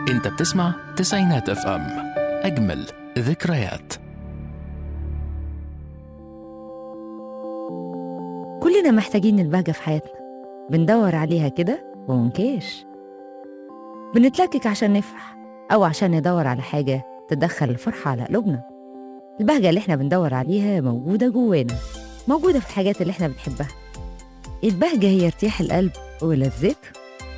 انت بتسمع تسعينات اف ام اجمل ذكريات كلنا محتاجين البهجة في حياتنا بندور عليها كده ومنكاش بنتلكك عشان نفرح أو عشان ندور على حاجة تدخل الفرحة على قلوبنا البهجة اللي احنا بندور عليها موجودة جوانا موجودة في الحاجات اللي احنا بنحبها البهجة هي ارتياح القلب ولذته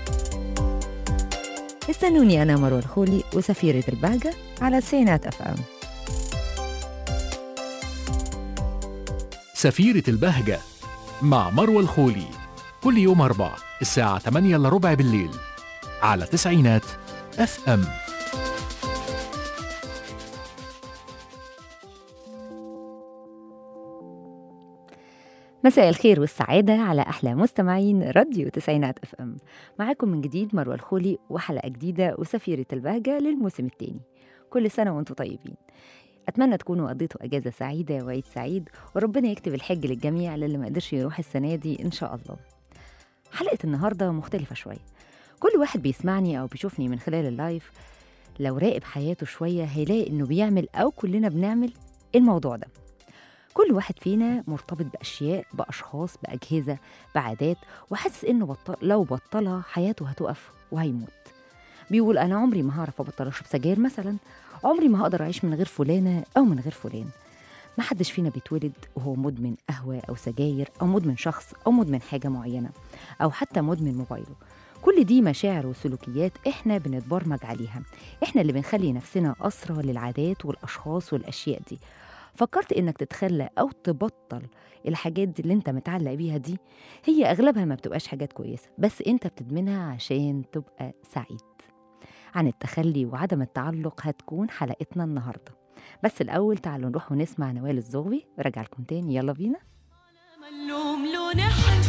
استنوني أنا مروة الخولي وسفيرة البهجة على تسعينات أف أم سفيرة البهجة مع مروة الخولي كل يوم أربعة الساعة 8 إلا ربع بالليل على تسعينات اف ام مساء الخير والسعادة على أحلى مستمعين راديو تسعينات اف ام معاكم من جديد مروة الخولي وحلقة جديدة وسفيرة البهجة للموسم الثاني كل سنة وانتم طيبين أتمنى تكونوا قضيتوا أجازة سعيدة وعيد سعيد وربنا يكتب الحج للجميع للي ما قدرش يروح السنة دي إن شاء الله حلقة النهاردة مختلفة شوية كل واحد بيسمعني أو بيشوفني من خلال اللايف لو راقب حياته شوية هيلاقي إنه بيعمل أو كلنا بنعمل الموضوع ده كل واحد فينا مرتبط بأشياء بأشخاص بأجهزة بعادات وحاسس إنه بطل لو بطلها حياته هتقف وهيموت بيقول أنا عمري ما هعرف أبطل أشرب سجاير مثلا عمري ما هقدر أعيش من غير فلانة أو من غير فلان ما حدش فينا بيتولد وهو مدمن قهوة أو سجاير أو مدمن شخص أو مدمن حاجة معينة أو حتى مدمن موبايله كل دي مشاعر وسلوكيات احنا بنتبرمج عليها احنا اللي بنخلي نفسنا أسرى للعادات والأشخاص والأشياء دي فكرت انك تتخلى او تبطل الحاجات دي اللي انت متعلق بيها دي هي اغلبها ما بتبقاش حاجات كويسه بس انت بتدمنها عشان تبقى سعيد عن التخلي وعدم التعلق هتكون حلقتنا النهارده بس الاول تعالوا نروح ونسمع نوال الزغبي راجع لكم تاني يلا بينا ملوم لون حلو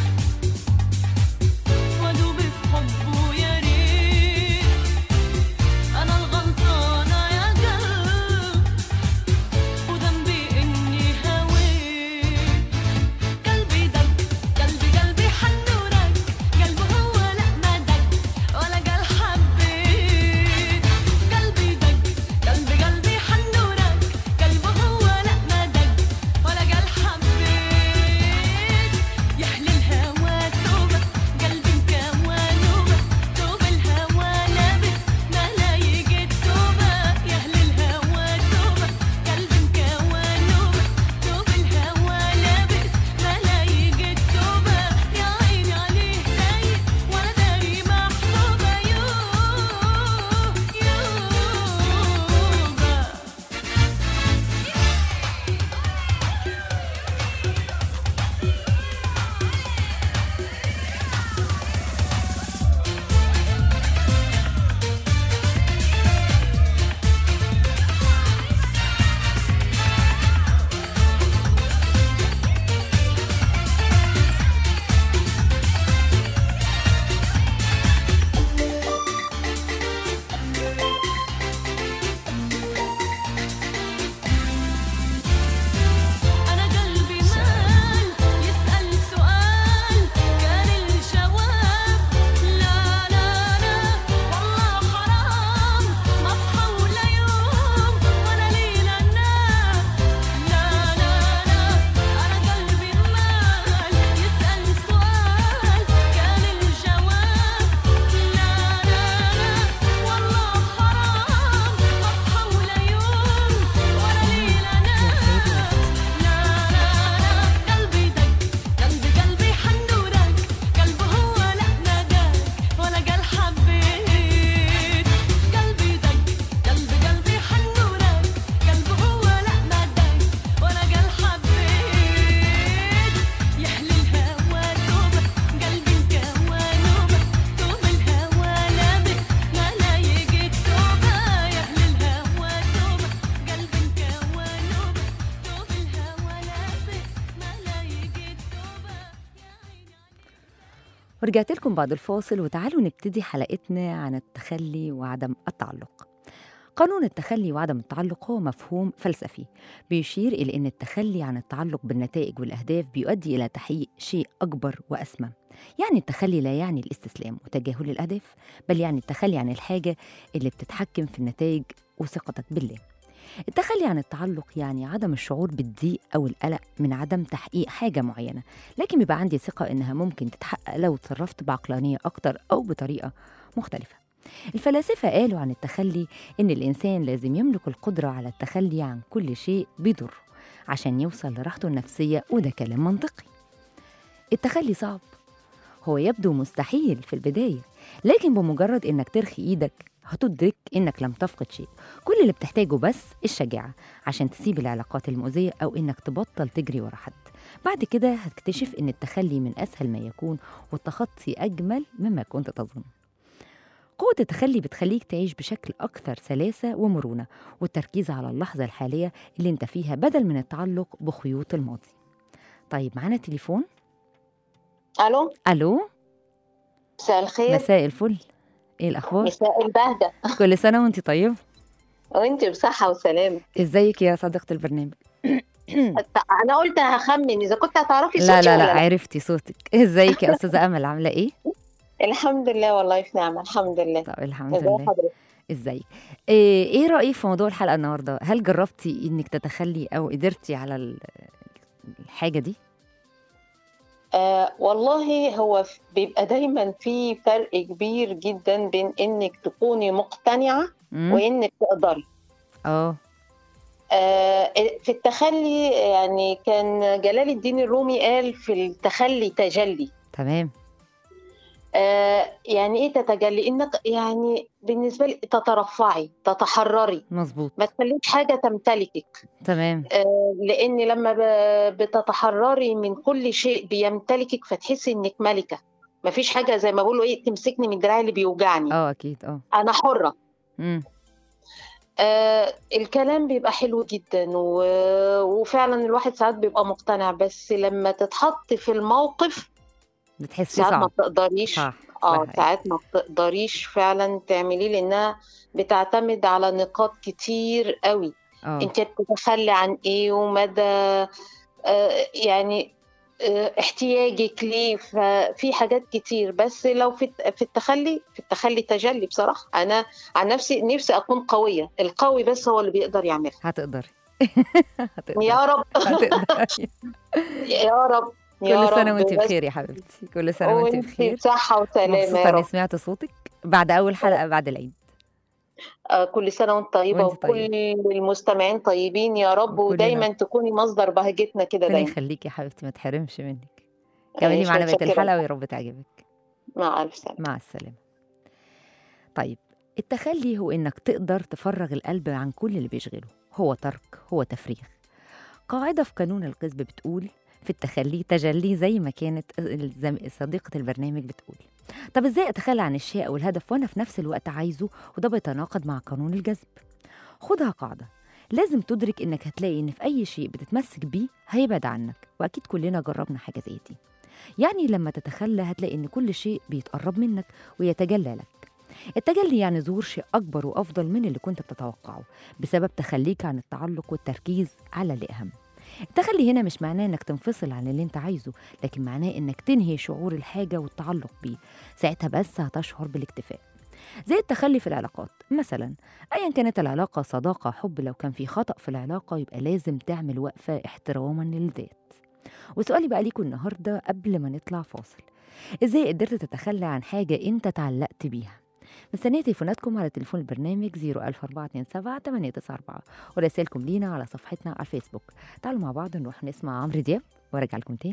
وادوب في حبه يا ريت انا الغلطانه يا قلب وذنبي اني هويت قلبي دق قلبي قلبي حنورك قلبه هو لا ما دق ولا قال حبيت قلبي دق قلبي قلبي حنورك قلبه هو لا ما دق ولا قال حبيت يحلى الهوى توبة قلبي مكوانوبة توب الهوى لابس ما لا يجي توبة يحلى الهوى توبة قلبي مكوانوبة توب الهوى لابس ما لا يجي توبة يا عيني عليه دايب ولا داري محبوبة يوه يوه أنا قلبي مال يسأل سؤال كان الجواب لا لا لا والله حرام ما أصحى ولا يوم ولا ليلة أنام لا لا لا أنا قلبي مال يسأل سؤال كان الجواب لا لا لا والله حرام ما أصحى ولا يوم ولا ليلة أنام لا لا لا قلبي دق قلبي قلبي حنورك قلبه هو لا ناداك ولا قال حبيت قلبي دق قلبي قلبي حنورك قلبه هو لا ناداك ولا قال حبيت يحلى الهوى توبة قلبي مكوانوبة توب الهوى لابس ما لا يجي توبة يحلى الهوى توبة قلبي مكوانوبة توب الهوى لابس ما لا يجي توبة يا عيني ورجعت لكم بعد الفاصل وتعالوا نبتدي حلقتنا عن التخلي وعدم التعلق قانون التخلي وعدم التعلق هو مفهوم فلسفي بيشير إلى أن التخلي عن التعلق بالنتائج والأهداف بيؤدي إلى تحقيق شيء أكبر وأسمى يعني التخلي لا يعني الاستسلام وتجاهل الأهداف بل يعني التخلي عن الحاجة اللي بتتحكم في النتائج وثقتك بالله التخلي عن التعلق يعني عدم الشعور بالضيق أو القلق من عدم تحقيق حاجة معينة لكن بيبقى عندي ثقة إنها ممكن تتحقق لو اتصرفت بعقلانية أكتر أو بطريقة مختلفة الفلاسفة قالوا عن التخلي إن الإنسان لازم يملك القدرة على التخلي عن كل شيء بيضره عشان يوصل لراحته النفسية وده كلام منطقي التخلي صعب هو يبدو مستحيل في البداية لكن بمجرد إنك ترخي إيدك هتدرك إنك لم تفقد شيء كل اللي بتحتاجه بس الشجاعة عشان تسيب العلاقات المؤذية أو إنك تبطل تجري ورا حد بعد كده هتكتشف إن التخلي من أسهل ما يكون والتخطي أجمل مما كنت تظن قوة التخلي بتخليك تعيش بشكل أكثر سلاسة ومرونة والتركيز على اللحظة الحالية اللي انت فيها بدل من التعلق بخيوط الماضي طيب معانا تليفون الو ألو مساء الخير مساء الفل ايه الأخبار؟ مساء البهجة كل سنة وانت طيب وانت بصحة وسلامة ازيك يا صديقة البرنامج؟ انا قلت هخمن اذا كنت هتعرفي صوتي لا لا ولا لا عرفتي صوتك ازيك يا أستاذة أمل عاملة ايه؟ الحمد لله والله في نعمة الحمد لله طب الحمد ازي لله حضرتك ازيك؟ ايه, إيه رأيك في موضوع الحلقة النهاردة؟ هل جربتي انك تتخلي او قدرتي على ال- الحاجة دي؟ آه والله هو ف- بيبقى دايما في فرق كبير جدا بين انك تكوني مقتنعة مم؟ وانك تقدري اه آه في التخلي يعني كان جلال الدين الرومي قال في التخلي تجلي تمام آه يعني ايه تتجلي انك يعني بالنسبه لي تترفعي تتحرري مظبوط ما تخليش حاجه تمتلكك تمام آه لان لما ب- بتتحرري من كل شيء بيمتلكك فتحسي انك ملكه ما فيش حاجه زي ما بقولوا ايه تمسكني من دراعي اللي بيوجعني اه اكيد اه انا حره مم. آه الكلام بيبقى حلو جدا و... وفعلا الواحد ساعات بيبقى مقتنع بس لما تتحط في الموقف بتحسي ساعات ما صعب بتقدريش صح اه صح ساعات ما بتقدريش فعلا تعمليه لانها بتعتمد على نقاط كتير قوي اه انت بتتخلي عن ايه ومدى آه يعني آه احتياجك ليه ففي حاجات كتير بس لو في في التخلي في التخلي تجلي بصراحه انا عن نفسي نفسي اكون قويه القوي بس هو اللي بيقدر يعملها هتقدري هتقدري يا رب هتقدري يا رب يا كل سنة رب وانت بس بخير يا حبيبتي كل سنة وانت وانت بخير بصحه وسلامه يا مبسوطة اني رب سمعت صوتك بعد أول حلقة بعد العيد آه، كل سنة وانت طيبة وانت وكل المستمعين طيبين يا رب وكلنا. ودايما تكوني مصدر بهجتنا كده ربنا دايما يخليكي يا حبيبتي ما تحرمش منك كملي ماشي، معانا بقية متشكرة. الحلقة ويا رب تعجبك مع ألف سلامة مع السلامة طيب التخلي هو إنك تقدر تفرغ القلب عن كل اللي بيشغله هو ترك هو تفريغ قاعدة في قانون القسم بتقول في التخلي تجلي زي ما كانت الزم- صديقة البرنامج بتقول طب ازاي اتخلى عن الشيء او الهدف وانا في نفس الوقت عايزه وده بيتناقض مع قانون الجذب خدها قاعدة لازم تدرك انك هتلاقي ان في اي شيء بتتمسك بيه هيبعد عنك واكيد كلنا جربنا حاجة زي دي يعني لما تتخلى هتلاقي ان كل شيء بيتقرب منك ويتجلى لك التجلي يعني ظهور شيء أكبر وأفضل من اللي كنت بتتوقعه بسبب تخليك عن التعلق والتركيز على الأهم التخلي هنا مش معناه انك تنفصل عن اللي انت عايزه لكن معناه انك تنهي شعور الحاجة والتعلق بيه ساعتها بس هتشعر بالاكتفاء زي التخلي في العلاقات مثلا ايا كانت العلاقة صداقة حب لو كان في خطأ في العلاقة يبقى لازم تعمل وقفة احتراما للذات وسؤالي بقى ليكم النهاردة قبل ما نطلع فاصل ازاي قدرت تتخلى عن حاجة انت تعلقت بيها مستنية تليفوناتكم على تليفون البرنامج 01427 894 ورسائلكم لينا على صفحتنا على الفيسبوك تعالوا مع بعض نروح نسمع عمرو دياب وارجع لكم تاني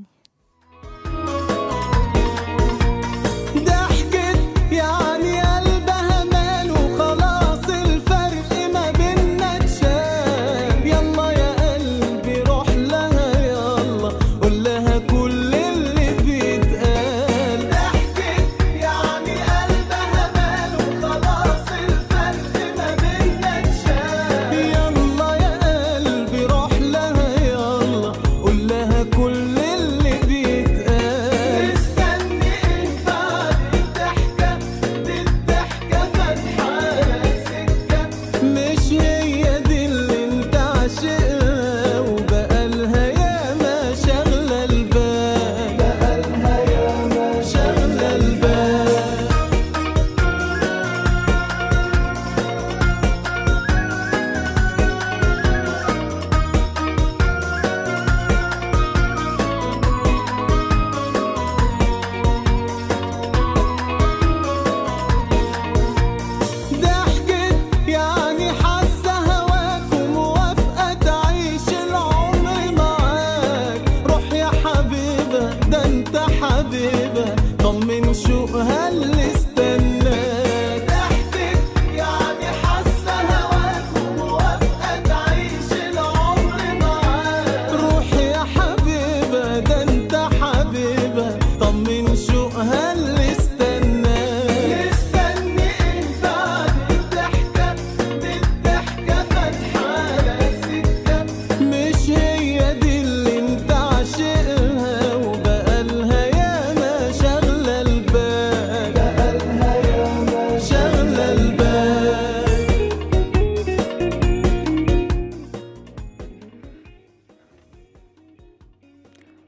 ضحكت يعني قلبها ماله خلاص الفرق ما بينا اتشال يلا يا قلبي روح لها يلا قول لها كل اللي بيتقال ضحكت يعني قلبها ماله خلاص الفرق ما بينا اتشال يلا يا قلبي روح لها يلا قول لها كل اللي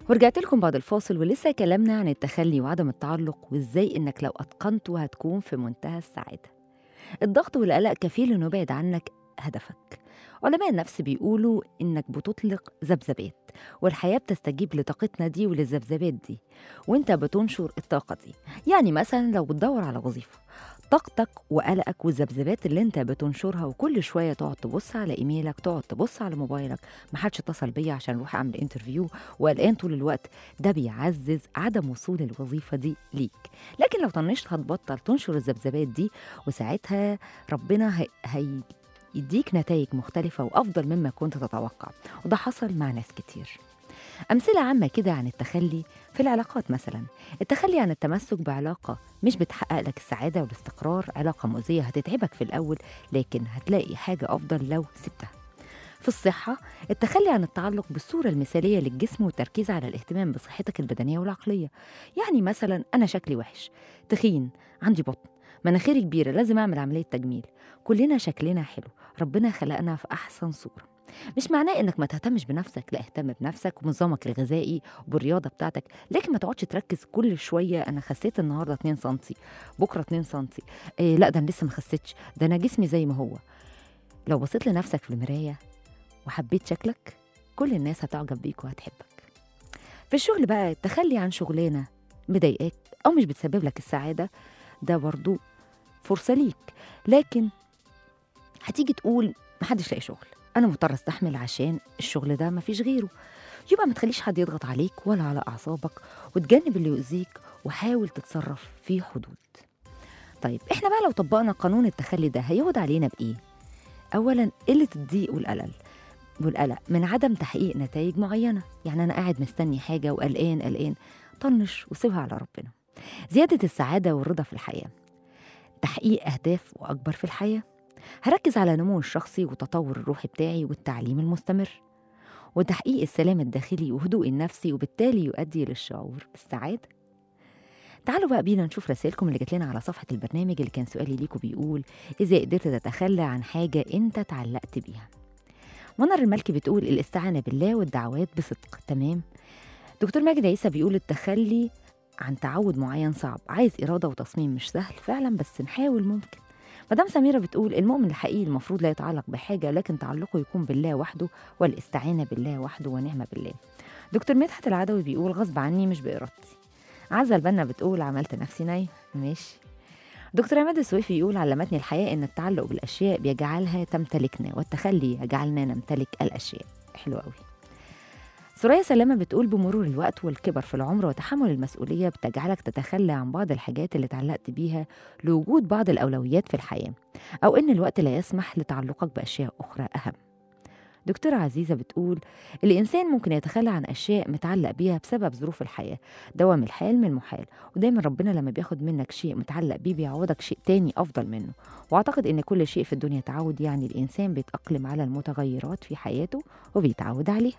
ورجعت لكم بعد الفاصل ولسه كلامنا عن التخلي وعدم التعلق وازاي انك لو اتقنته هتكون في منتهى السعاده الضغط والقلق كفيل انه يبعد عنك هدفك علماء النفس بيقولوا انك بتطلق ذبذبات والحياه بتستجيب لطاقتنا دي وللذبذبات دي وانت بتنشر الطاقه دي يعني مثلا لو بتدور على وظيفه طاقتك وقلقك والذبذبات اللي انت بتنشرها وكل شويه تقعد تبص على ايميلك تقعد تبص على موبايلك محدش اتصل بيا عشان اروح اعمل انترفيو وقلقان طول الوقت ده بيعزز عدم وصول الوظيفه دي ليك لكن لو طنشت هتبطل تنشر الذبذبات دي وساعتها ربنا هي... هي... يديك نتائج مختلفة وأفضل مما كنت تتوقع وده حصل مع ناس كتير أمثلة عامة كده عن التخلي في العلاقات مثلا التخلي عن التمسك بعلاقة مش بتحقق لك السعادة والاستقرار علاقة مؤذية هتتعبك في الأول لكن هتلاقي حاجة أفضل لو سبتها في الصحة التخلي عن التعلق بالصورة المثالية للجسم والتركيز على الاهتمام بصحتك البدنية والعقلية يعني مثلا أنا شكلي وحش تخين عندي بطن مناخيري كبيرة لازم أعمل عملية تجميل كلنا شكلنا حلو ربنا خلقنا في أحسن صورة مش معناه انك ما تهتمش بنفسك لا اهتم بنفسك وبنظامك الغذائي وبالرياضه بتاعتك لكن ما تقعدش تركز كل شويه انا خسيت النهارده 2 سم بكره 2 سم إيه لا ده انا لسه ما خسيتش ده انا جسمي زي ما هو لو بصيت لنفسك في المرايه وحبيت شكلك كل الناس هتعجب بيك وهتحبك في الشغل بقى التخلي عن شغلانه مضايقاك او مش بتسبب لك السعاده ده برضو فرصه ليك لكن هتيجي تقول محدش لاقي شغل انا مضطر استحمل عشان الشغل ده مفيش غيره يبقى ما تخليش حد يضغط عليك ولا على اعصابك وتجنب اللي يؤذيك وحاول تتصرف في حدود طيب احنا بقى لو طبقنا قانون التخلي ده هيعود علينا بايه اولا قله الضيق والقلق والقلق من عدم تحقيق نتائج معينه يعني انا قاعد مستني حاجه وقلقان قلقان طنش وسيبها على ربنا زياده السعاده والرضا في الحياه تحقيق اهداف واكبر في الحياه هركز على نمو الشخصي والتطور الروحي بتاعي والتعليم المستمر وتحقيق السلام الداخلي وهدوء النفسي وبالتالي يؤدي للشعور بالسعادة تعالوا بقى بينا نشوف رسائلكم اللي جات لنا على صفحة البرنامج اللي كان سؤالي ليكم بيقول إذا قدرت تتخلى عن حاجة أنت اتعلقت بيها منر الملكي بتقول الاستعانة بالله والدعوات بصدق تمام دكتور ماجد عيسى بيقول التخلي عن تعود معين صعب عايز إرادة وتصميم مش سهل فعلا بس نحاول ممكن مدام سميرة بتقول المؤمن الحقيقي المفروض لا يتعلق بحاجة لكن تعلقه يكون بالله وحده والاستعانة بالله وحده ونعمة بالله دكتور مدحت العدوي بيقول غصب عني مش بإرادتي عزة البنا بتقول عملت نفسي نايم ماشي دكتور عماد السويفي يقول علمتني الحياة إن التعلق بالأشياء بيجعلها تمتلكنا والتخلي يجعلنا نمتلك الأشياء حلو قوي سوريا سلامة بتقول بمرور الوقت والكبر في العمر وتحمل المسؤولية بتجعلك تتخلى عن بعض الحاجات اللي اتعلقت بيها لوجود بعض الأولويات في الحياة أو إن الوقت لا يسمح لتعلقك بأشياء أخرى أهم دكتورة عزيزة بتقول الإنسان ممكن يتخلى عن أشياء متعلق بيها بسبب ظروف الحياة دوام الحال من المحال ودايما ربنا لما بياخد منك شيء متعلق بيه بيعوضك شيء تاني أفضل منه وأعتقد إن كل شيء في الدنيا تعود يعني الإنسان بيتأقلم على المتغيرات في حياته وبيتعود عليها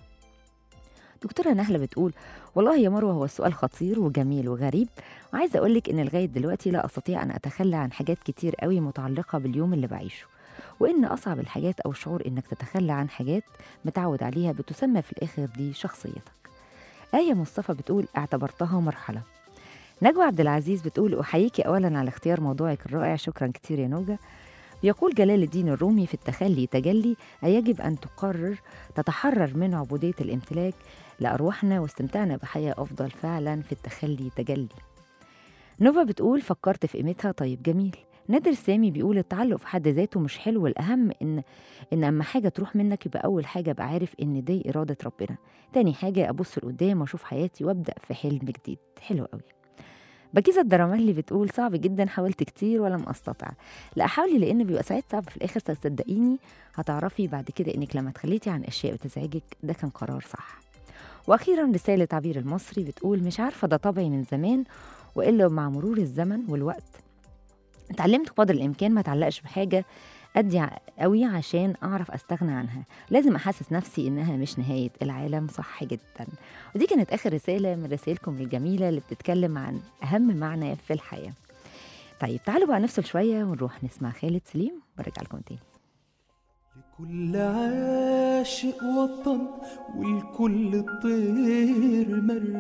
دكتورة نهلة بتقول والله يا مروة هو السؤال خطير وجميل وغريب وعايزة أقولك إن لغاية دلوقتي لا أستطيع أن أتخلى عن حاجات كتير قوي متعلقة باليوم اللي بعيشه وإن أصعب الحاجات أو الشعور إنك تتخلى عن حاجات متعود عليها بتسمى في الآخر دي شخصيتك آية مصطفى بتقول اعتبرتها مرحلة نجوى عبد العزيز بتقول أحييكي أولا على اختيار موضوعك الرائع شكرا كتير يا نوجة يقول جلال الدين الرومي في التخلي تجلي أيجب أن تقرر تتحرر من عبودية الامتلاك لأرواحنا واستمتعنا بحياة أفضل فعلا في التخلي تجلي نوفا بتقول فكرت في قيمتها طيب جميل نادر سامي بيقول التعلق في حد ذاته مش حلو الأهم إن إن أما حاجة تروح منك يبقى أول حاجة أبقى عارف إن دي إرادة ربنا تاني حاجة أبص لقدام وأشوف حياتي وأبدأ في حلم جديد حلو قوي بكيزة الدرامالي بتقول صعب جدا حاولت كتير ولم أستطع لا حاولي لأن بيبقى ساعات صعب في الآخر تصدقيني هتعرفي بعد كده إنك لما تخليتي عن أشياء بتزعجك ده كان قرار صح واخيرا رساله عبير المصري بتقول مش عارفه ده طبعي من زمان والا مع مرور الزمن والوقت اتعلمت قدر الامكان ما اتعلقش بحاجه ادي قوي عشان اعرف استغنى عنها لازم احسس نفسي انها مش نهايه العالم صح جدا ودي كانت اخر رساله من رسائلكم الجميله اللي بتتكلم عن اهم معنى في الحياه طيب تعالوا بقى نفصل شويه ونروح نسمع خالد سليم وارجع لكم تاني كل عاشق وطن والكل طير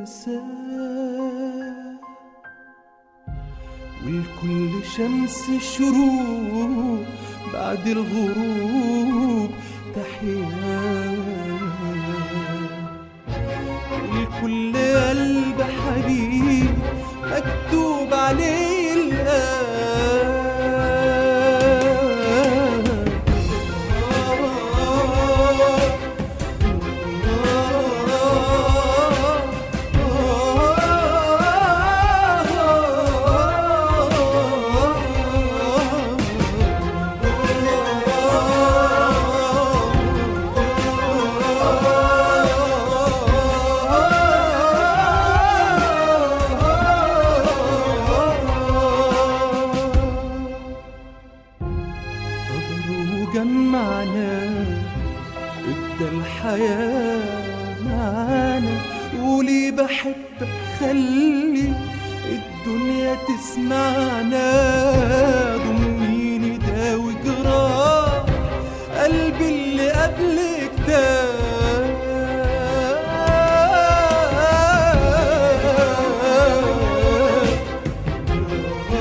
مرساه والكل شمس شروق بعد الغروب تحيا والكل قلب حبيب مكتوب عليه قدر وجمعنا ادى الحياة معانا قولي بحبك خلي الدنيا تسمعنا ضميني داوي جراح قلبي اللي قبلك تاه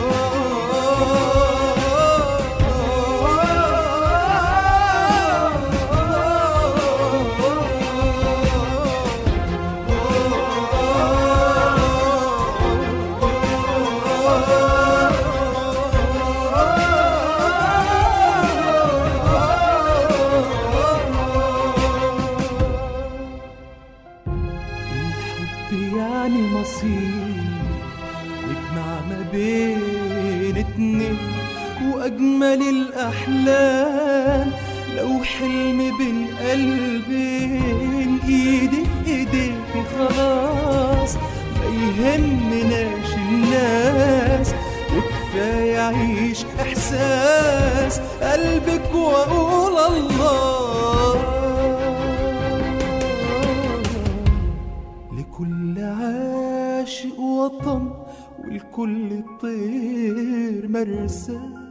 الحب يعني مصير يجمع ما بين اتنين واجمل الاحلام لو حلم بين قلبين ايدي في ايديكي خلاص ما يهمناش الناس وكفايه اعيش احساس قلبك واقول الله لكل عاشق وطن والكل طير مرساه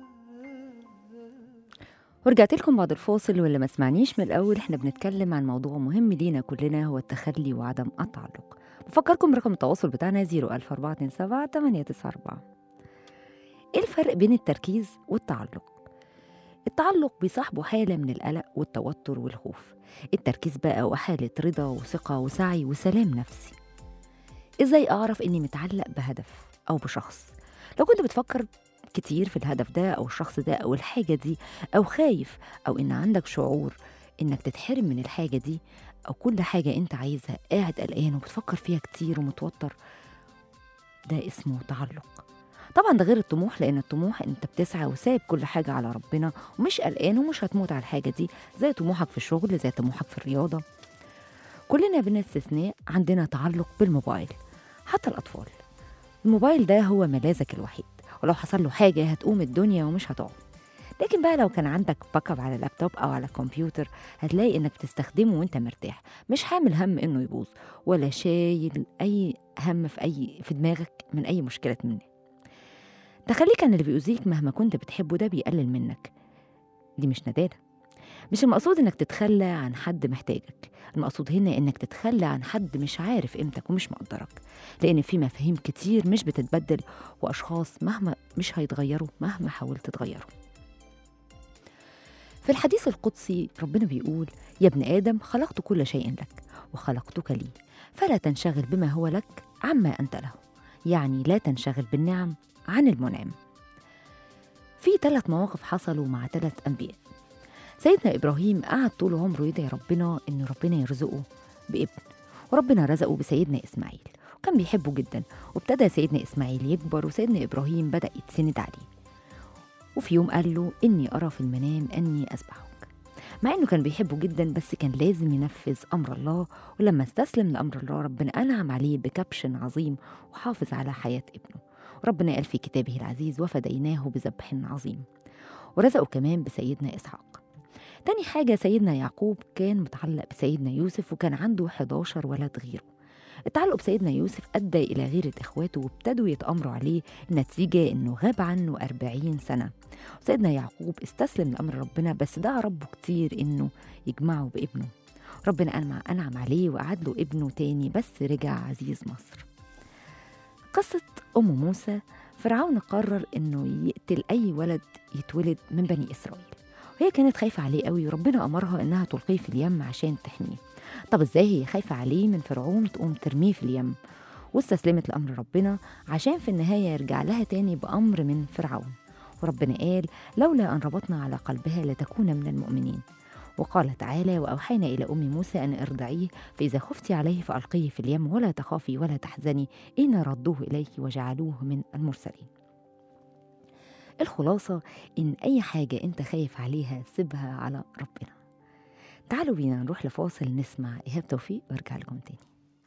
ورجعت لكم بعد الفاصل واللي ما سمعنيش من الأول احنا بنتكلم عن موضوع مهم لينا كلنا هو التخلي وعدم التعلق بفكركم برقم التواصل بتاعنا 01427 894 ايه الفرق بين التركيز والتعلق؟ التعلق بيصاحبه حالة من القلق والتوتر والخوف التركيز بقى هو حالة رضا وثقة وسعي وسلام نفسي ازاي اعرف اني متعلق بهدف او بشخص لو كنت بتفكر كتير في الهدف ده او الشخص ده او الحاجة دي او خايف او ان عندك شعور انك تتحرم من الحاجة دي او كل حاجة انت عايزها قاعد قلقان وبتفكر فيها كتير ومتوتر ده اسمه تعلق طبعا ده غير الطموح لان الطموح انت بتسعى وسايب كل حاجه على ربنا ومش قلقان ومش هتموت على الحاجه دي زي طموحك في الشغل زي طموحك في الرياضه كلنا بلا استثناء عندنا تعلق بالموبايل حتى الاطفال الموبايل ده هو ملاذك الوحيد ولو حصل له حاجه هتقوم الدنيا ومش هتقعد لكن بقى لو كان عندك باك اب على اللابتوب او على الكمبيوتر هتلاقي انك بتستخدمه وانت مرتاح مش حامل هم انه يبوظ ولا شايل اي هم في اي في دماغك من اي مشكله منه تخليك عن اللي بيؤذيك مهما كنت بتحبه ده بيقلل منك دي مش ندالة مش المقصود انك تتخلى عن حد محتاجك المقصود هنا انك تتخلى عن حد مش عارف قيمتك ومش مقدرك لان في مفاهيم كتير مش بتتبدل واشخاص مهما مش هيتغيروا مهما حاولت تغيرهم في الحديث القدسي ربنا بيقول يا ابن ادم خلقت كل شيء لك وخلقتك لي فلا تنشغل بما هو لك عما انت له يعني لا تنشغل بالنعم عن المنعم في ثلاث مواقف حصلوا مع ثلاث أنبياء سيدنا إبراهيم قعد طول عمره يدعي ربنا إن ربنا يرزقه بابن وربنا رزقه بسيدنا إسماعيل وكان بيحبه جدا وابتدى سيدنا إسماعيل يكبر وسيدنا إبراهيم بدأ يتسند عليه وفي يوم قال له إني أرى في المنام أني أذبحك مع إنه كان بيحبه جدا بس كان لازم ينفذ أمر الله ولما استسلم لأمر الله ربنا أنعم عليه بكبش عظيم وحافظ على حياة ابنه ربنا قال في كتابه العزيز وفديناه بذبح عظيم ورزقه كمان بسيدنا إسحاق تاني حاجة سيدنا يعقوب كان متعلق بسيدنا يوسف وكان عنده 11 ولد غيره التعلق بسيدنا يوسف أدى إلى غيرة إخواته وابتدوا يتأمروا عليه النتيجة إنه غاب عنه أربعين سنة سيدنا يعقوب استسلم لأمر ربنا بس دعا ربه كتير إنه يجمعه بابنه ربنا أنعم, أنعم عليه وقعد له ابنه تاني بس رجع عزيز مصر قصة أم موسى فرعون قرر إنه يقتل أي ولد يتولد من بني إسرائيل وهي كانت خايفة عليه قوي وربنا أمرها إنها تلقيه في اليم عشان تحميه طب إزاي هي خايفة عليه من فرعون تقوم ترميه في اليم واستسلمت لأمر ربنا عشان في النهاية يرجع لها تاني بأمر من فرعون وربنا قال لولا أن ربطنا على قلبها لتكون من المؤمنين وقال تعالى وأوحينا إلى أم موسى أن ارضعيه فإذا خفت عليه فألقيه في اليم ولا تخافي ولا تحزني إن ردوه إليك وجعلوه من المرسلين الخلاصة إن أي حاجة أنت خايف عليها سيبها على ربنا تعالوا بينا نروح لفاصل نسمع إيهاب توفيق وارجع لكم تاني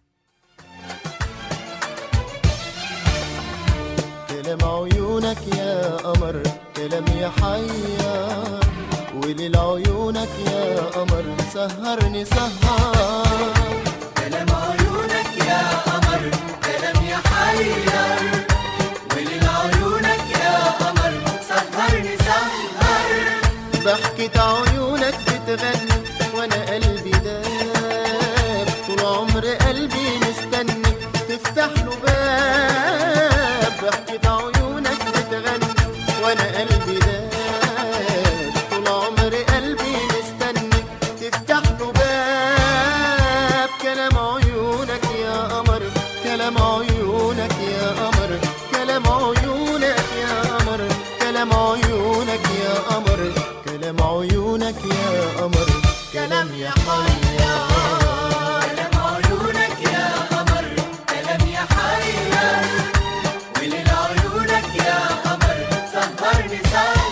كلام عيونك يا قمر كلام يحير وليل عيونك يا قمر سهرني سهر كلام عيونك يا قمر كلام يحير وليل عيونك يا قمر سهرني سهر ضحكة عيونك بتغني وانا قلبي داب طول عمر قلبي مستني تفتح له باب ضحكة عيونك بتغني وانا قلبي داب طول عمر قلبي مستني تفتح له باب كلام عيونك يا قمر كلام عيونك يا قمر كلام عيونك يا قمر كلام عيونك يا قمر كلام عيونك يا قمر كلام يا حيا كلام عيونك يا قمر كلام يا حيا وليل عيونك يا قمر سهرني سهر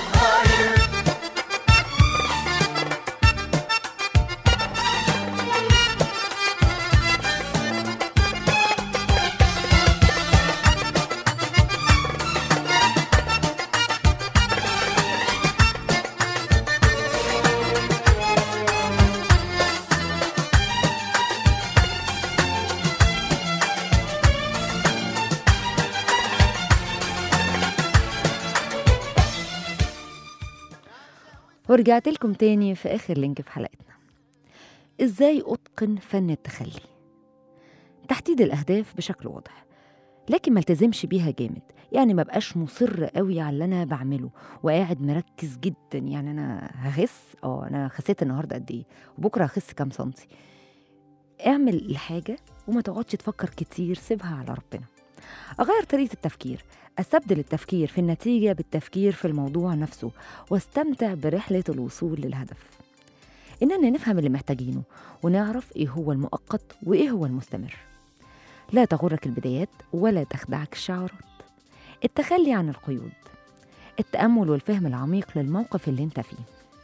ورجعت لكم تاني في آخر لينك في حلقتنا إزاي أتقن فن التخلي تحديد الأهداف بشكل واضح لكن ما التزمش بيها جامد يعني ما بقاش مصر قوي على اللي انا بعمله وقاعد مركز جدا يعني انا هخس اه انا خسيت النهارده قد ايه وبكره هخس كام سنتي اعمل الحاجه وما تقعدش تفكر كتير سيبها على ربنا اغير طريقه التفكير استبدل التفكير في النتيجه بالتفكير في الموضوع نفسه واستمتع برحله الوصول للهدف اننا نفهم اللي محتاجينه ونعرف ايه هو المؤقت وايه هو المستمر لا تغرك البدايات ولا تخدعك الشعارات التخلي عن القيود التأمل والفهم العميق للموقف اللي انت فيه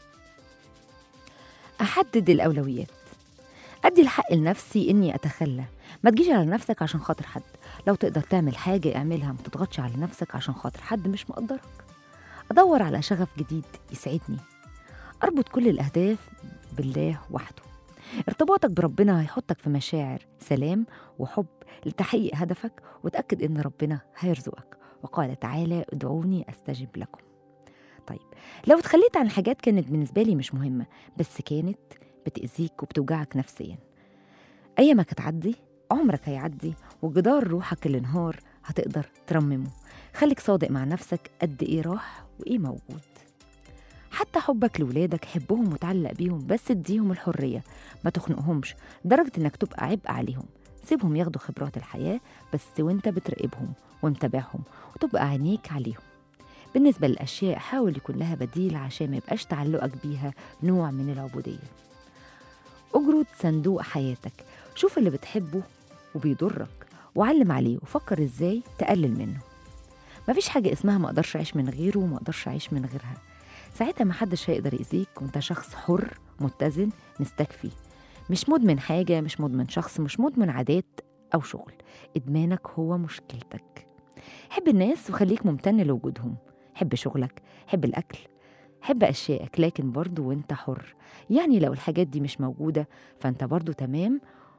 أحدد الأولويات أدي الحق لنفسي إني أتخلى ما تجيش على نفسك عشان خاطر حد لو تقدر تعمل حاجة اعملها ما تضغطش على نفسك عشان خاطر حد مش مقدرك أدور على شغف جديد يسعدني أربط كل الأهداف بالله وحده ارتباطك بربنا هيحطك في مشاعر سلام وحب لتحقيق هدفك وتأكد إن ربنا هيرزقك وقال تعالى ادعوني أستجب لكم طيب لو اتخليت عن حاجات كانت بالنسبة لي مش مهمة بس كانت بتأذيك وبتوجعك نفسيا أيامك هتعدي عمرك هيعدي وجدار روحك اللي انهار هتقدر ترممه خليك صادق مع نفسك قد إيه راح وإيه موجود حتى حبك لولادك حبهم وتعلق بيهم بس اديهم الحرية ما تخنقهمش لدرجة إنك تبقى عبء عليهم سيبهم ياخدوا خبرات الحياة بس وانت بتراقبهم ومتابعهم وتبقى عينيك عليهم بالنسبة للأشياء حاول يكون لها بديل عشان ما يبقاش تعلقك بيها نوع من العبودية اجرد صندوق حياتك شوف اللي بتحبه وبيضرك وعلم عليه وفكر ازاي تقلل منه مفيش حاجة اسمها ما اقدرش اعيش من غيره وما اقدرش اعيش من غيرها ساعتها محدش هيقدر يأذيك وانت شخص حر متزن مستكفي مش مدمن حاجة مش مدمن شخص مش مدمن عادات أو شغل إدمانك هو مشكلتك حب الناس وخليك ممتن لوجودهم حب شغلك حب الأكل حب أشيائك لكن برضو وانت حر يعني لو الحاجات دي مش موجودة فانت برضو تمام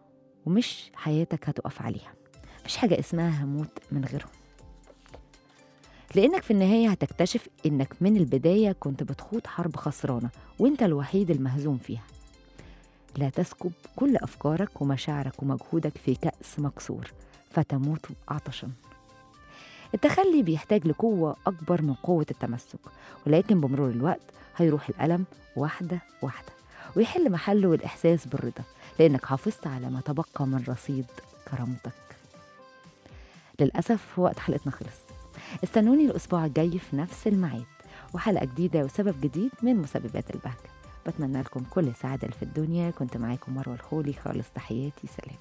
ومش حياتك هتقف عليها مفيش حاجة اسمها هموت من غيرهم لأنك في النهاية هتكتشف إنك من البداية كنت بتخوض حرب خسرانة وإنت الوحيد المهزوم فيها لا تسكب كل أفكارك ومشاعرك ومجهودك في كأس مكسور فتموت عطشا التخلي بيحتاج لقوة أكبر من قوة التمسك ولكن بمرور الوقت هيروح الألم واحدة واحدة ويحل محله الإحساس بالرضا لأنك حافظت على ما تبقى من رصيد كرامتك للأسف وقت حلقتنا خلص استنوني الأسبوع الجاي في نفس الميعاد وحلقة جديدة وسبب جديد من مسببات البهجة بتمنى لكم كل سعادة اللي في الدنيا كنت معاكم مروة الخولي خالص تحياتي سلام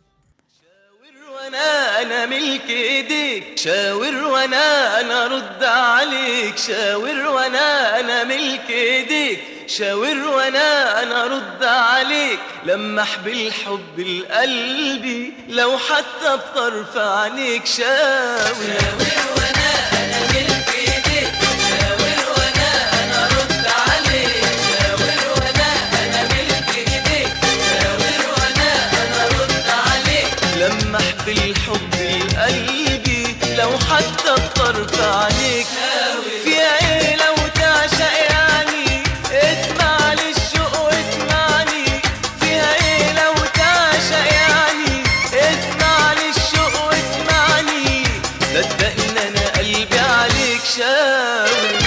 وانا انا ملك ايديك شاور وانا انا رد عليك شاور وانا انا ملك ايديك شاور وانا انا رد عليك لمح بالحب القلبي لو حتى بطرف عينيك شاور شاور وانا انا ملك ايديك شاور وانا انا رد عليك شاور وانا انا ملك ايديك شاور وانا انا رد عليك لمح بالحب القلبي لو حتى بطرف عينيك فيها ايه لو تعشق يعني اسمع للشوق واسمعني فيها ايه لو تعشق يعني اسمع للشوق واسمعني صدقني انا قلبي عليك شاور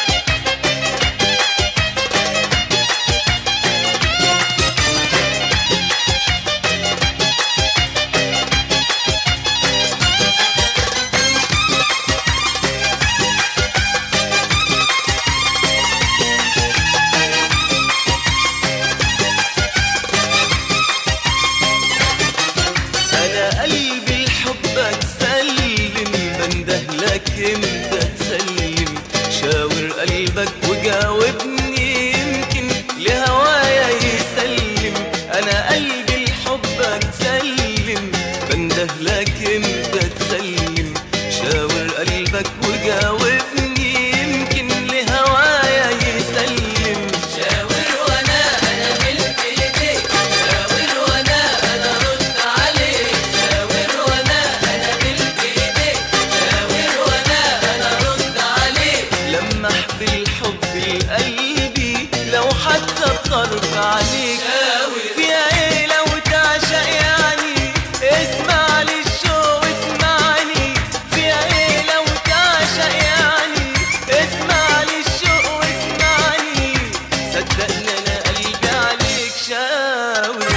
انا قلبي لحبك سلم بنده لك امتى تسلم شاور قلبك وجاوبني يمكن لهوايا يسلم انا قلبي لحبك سلم بنده لك امتى تسلم شاور قلبك وجاوبني يمكن لهوايا يسلم شاور وانا انا ملك ايديك شاور وانا انا رد عليك شاور وانا انا ملك ايديك شاور وانا انا رد عليك لمح بالحب القلبي لو حتى بطرف عليك فيها ايه لو تعشق يعني اسمع للشوق واسمعني فيها ايه لو تعشق يعني اسمع للشوق واسمعني صدقني انا قلبي عليك شاور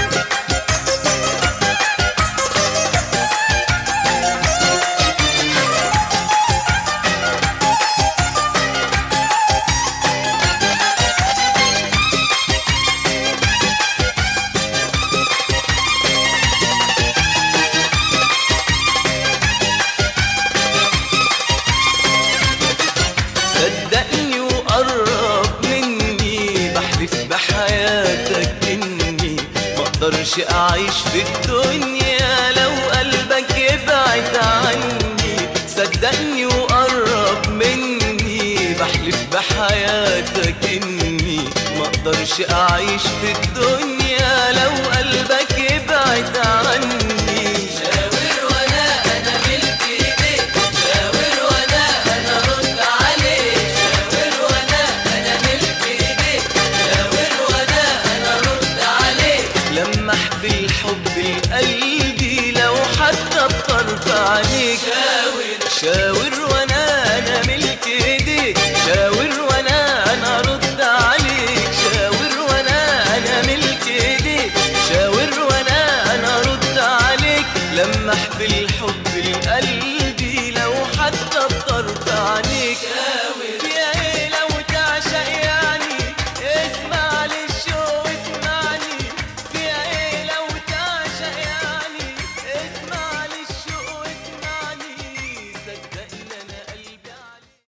صدقني وقرب مني بحلف بحياتك اني ما اقدرش اعيش في الدنيا لو قلبك يبعد عني صدقني وقرب مني بحلف بحياتك اني ما اقدرش اعيش في الدنيا لو قلبك يبعد عني